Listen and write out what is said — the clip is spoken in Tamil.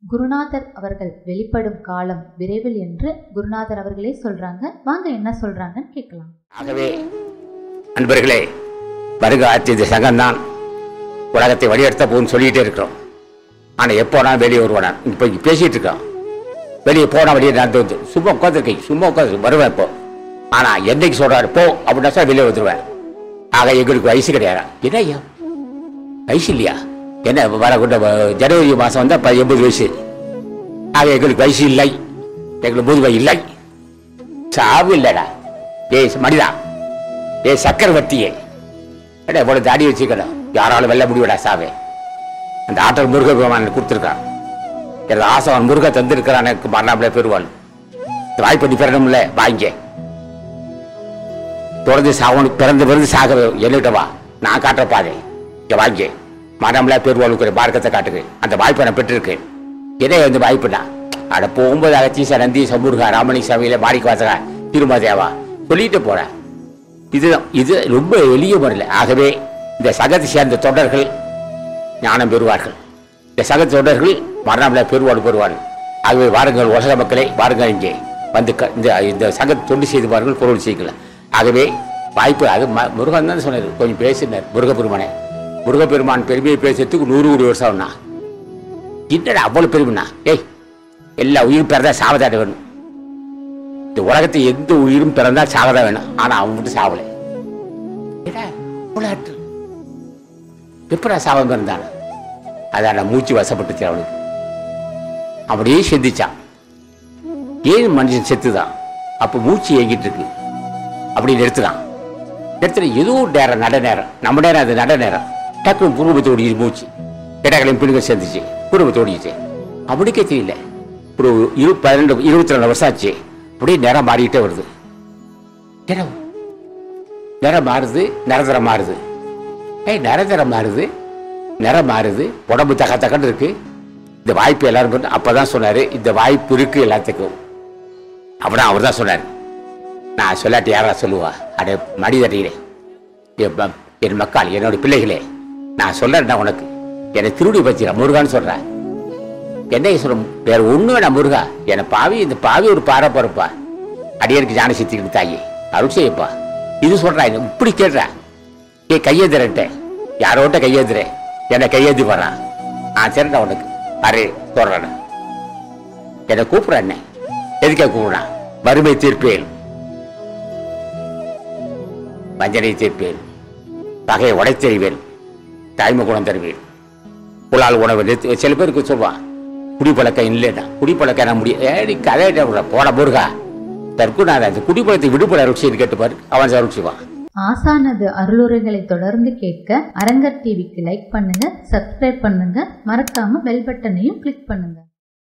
குருநாதர் அவர்கள் வெளிப்படும் காலம் விரைவில் என்று குருநாதர் அவர்களே சொல்றாங்க வாங்க என்ன சொல்றாங்கன்னு கேட்கலாம் ஆகவே அன்பர்களே வருக ஆட்சி சங்கம்தான் உலகத்தை வழியெடுத்த போகுன்னு சொல்லிட்டே இருக்கிறோம் ஆனால் எப்போ நான் வெளியே வருவானா இப்போ பேசிட்டு இருக்கோம் வெளியே போனால் வெளியே நடந்து வந்து சும்மா உட்காந்துருக்கேன் சும்மா உட்காந்து வருவேன் இப்போ ஆனால் என்னைக்கு சொல்கிறாரு போ அப்படின்னா சார் வெளியே வந்துடுவேன் ஆக எங்களுக்கு வயசு கிடையாது என்ன ஐயா வயசு இல்லையா என்ன வரக்கூட ஜனவரி மாதம் வந்தால் எண்பது வயசு ஆக எங்களுக்கு வயசு இல்லை எங்களுக்கு முதுமை இல்லை சாவு இல்லைடா ஏய் மனிதா ஏய் சக்கரவர்த்தியே ஏடா இவ்வளவு தாடி வச்சுக்கணும் யாராலும் வெல்ல முடியடா சாவே அந்த ஆற்றல் முருக பெருமான் கொடுத்துருக்கான் எனது ஆசவன் முருக தந்திருக்கிறான் எனக்கு மரணாமலே பெறுவாள் இந்த வாய்ப்பு நீ பெறணும்ல வாங்க தொடர்ந்து சாவனுக்கு பிறந்து பிறந்து சாக என்னிட்ட வா நான் காட்டுற பாதை இங்க வாங்க மரணம்ல பெருவாளுக்கு மார்க்கத்தை காட்டுக்கு அந்த வாய்ப்பை நான் பெற்றிருக்கேன் இதே வந்து வாய்ப்புடா அட போகும்போது அகத்தீச நந்தி சமுருகா ராமணி சமையல மாணிக்க வாசகா திருமதேவா சொல்லிட்டு போறேன் இதுதான் இது ரொம்ப எளிய முறையில் ஆகவே இந்த சகத்தை சேர்ந்த தொண்டர்கள் ஞானம் பெறுவார்கள் இந்த சக தொண்டர்கள் மரணமில்ல பெருவாடு பெறுவார்கள் ஆகவே வாருங்கள் உலக மக்களை வாருங்கள் இங்கே வந்து க- இந்த இந்த சங்க தொண்டு செய்து பாருங்கள் பொருள் செய்யலாம் ஆகவே வாய்ப்பு அது ம- முருகன் தான் சொன்னார் கொஞ்சம் பேசினார் முருகப்பெருமானே முருகப்பெருமான் பெருமையை பேசுறதுக்கு நூறு கோடி வருஷம் ஆகும்னா என்னடா அவ்வளவு பெருமைண்ணா ஏய் எல்லா உயிரும் பிறந்தா சாவதாட வேணும் இந்த உலகத்தை எந்த உயிரும் பிறந்தா சாகதான் வேணும் ஆனா அவன் மட்டும் சாவலை ஏடா, இவ்வளவு ஆற்றல். எப்படா சாவம் பிறந்தான் அதான் மூச்சு வசப்பட்டுச்சு அவனுக்கு அப்படியே சிந்திச்சான் ஏன் மனுஷன் செத்துதான் அப்ப மூச்சு ஏங்கிட்டு இருக்கு அப்படி நிறுத்துதான் நிறுத்தின ஏதோ ஒரு நேரம் நட நேரம் நம்ம நேரம் அது நட நேரம் டக்குனு குடும்பத்தோடு மூச்சு இடங்களையும் பிள்ளைங்க சேர்ந்துச்சு குடும்பத்தோடிச்சு அப்படிக்கே தெரியல ஒரு இரு பன்னெண்டு இருபத்தி ரெண்டு வருஷம் ஆச்சு அப்படியே நிறம் மாறிக்கிட்டே வருது நிறம் நிறம் மாறுது நிரந்தரம் மாறுது ஏய் நிரந்தரம் மாறுது நிறம் மாறுது உடம்பு தக தக்கன்னு இருக்கு இந்த வாய்ப்பு எல்லாரும் பண்ணு- அப்பதான் சொன்னாரு இந்த வாய்ப்பு இருக்கு எல்லாத்துக்கும் அப்படின்னா அவர் தான் சொன்னார் நான் சொல்லாட்டி யாரா சொல்லுவா அடே மடி தட்டிக்கிறேன் என் ம- என் மக்கள் என்னோட பிள்ளைகளே நான் சொல்றேன்டா உனக்கு என்னை திருடி பச்சிடா முருகான்னு சொல்றேன் என்ன சொல்ல வேற ஒண்ணு வேணாம் முருகா என்னை பாவி இந்த பாவி ஒரு பாறை பொறுப்பா அடியனுக்கு ஞான சித்திக்கு தாயி அருள் செய்யப்பா இது சொல்றா இது இப்படி கேட்றா ஏ கையெழுதுறேன்ட்ட யாரோட்ட கையெழுதுறேன் என்னை கையெழுதி வர்றான் நான் சரிடா உனக்கு அரே சொல்றேன் என்னை கூப்பிடுறேன் என்ன எதுக்கே கூப்பிடுறான் வறுமை தீர்ப்பேன் வஞ்சனை தீர்ப்பேன் பகையை உடைத்தெறிவேன் தாய்மை குணம் தருவேன் புலால் உணவு நிறுத்தி சில பேருக்கு சொல்லுவான் குடிப்பழக்கம் இல்லைன்னா குடிப்பழக்கம் என்ன முடியும் ஏடி கதை போட முருகா தற்கொண்டாத அந்த குடிப்பழத்தை விடுபட அருட்சின்னு கேட்டுப்பாரு அவன் அருட்சிவான் ஆசானது அருளுரைகளை தொடர்ந்து கேட்க அரங்கர் டிவிக்கு லைக் பண்ணுங்க சப்ஸ்கிரைப் பண்ணுங்க மறக்காம பெல் பட்டனையும் கிளிக் பண்ணுங்க